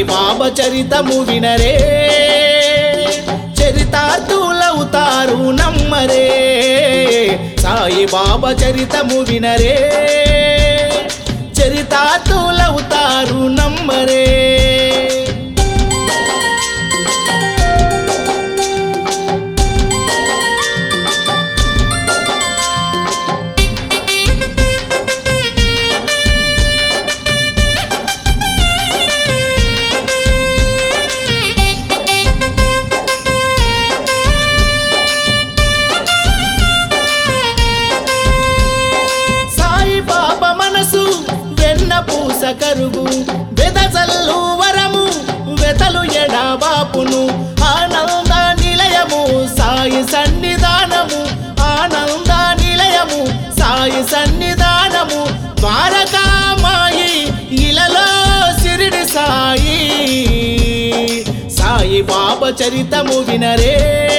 బాబా చరితము వినరే చరితార్థులవుతారు నమ్మరే సాయి బాబా చరితము వినరే చరితార్థులవుతారు నమ్మరే సాయి బాబా మనసు వెన్న పూస కరుగు వెదజల్లు వరము వెతలు ఎడబాపును ఆనంద నిలయము సాయి సన్నిధానము ఆనంద నిలయము సాయి సన్నిధానము ద్వారకామాయి ఇలలో సిరిడి సాయి సాయి బాబా చరితము వినరే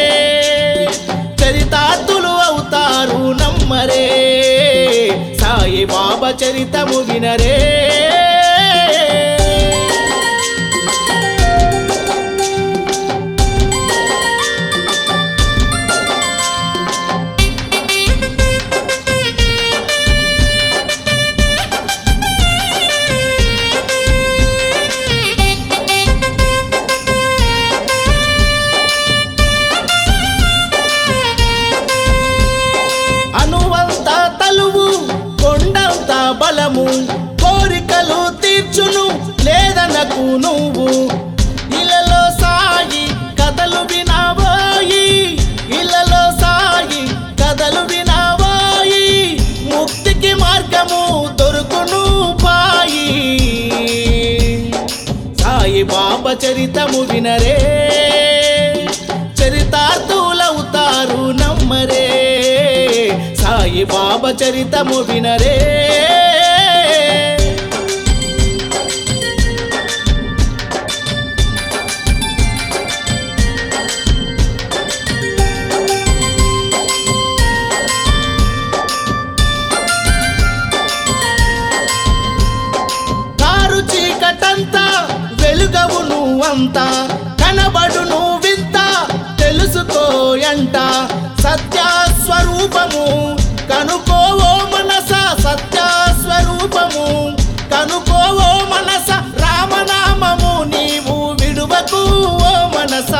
చరితార్థులు అవుతారు నమ్మరే సాయి బాబా చరితము వినరే అనువంత తలువు కొండంత బలము కోరికలు తీర్చును లేదనకు నువ్వు ఇలలో సాయి కథలు వినబోయి ఇలలో సాయి కథలు వినబోయి ముక్తికి మార్గము దొరుకును పాయి సాయి బాబా చరితము వినరే చరితార్థులవుతారు నమ్మరే సాయి బాబా చరితము వినరే కారు చీకటంతా వెలుగవు నువ్వంతా కనబడును వింత తెలుసుకోయంట సత్యస్వరూపము కనుకోవో మనస సత్యస్వరూపము కనుకోవో మనస రామనామము నీవు విడువకు ఓ మనస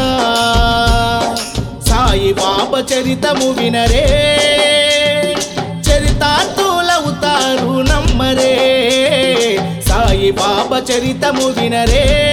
సాయి బాబా చరితము వినరే చరితార్థులవుతారు నమ్మరే సాయి బాబా చరితము వినరే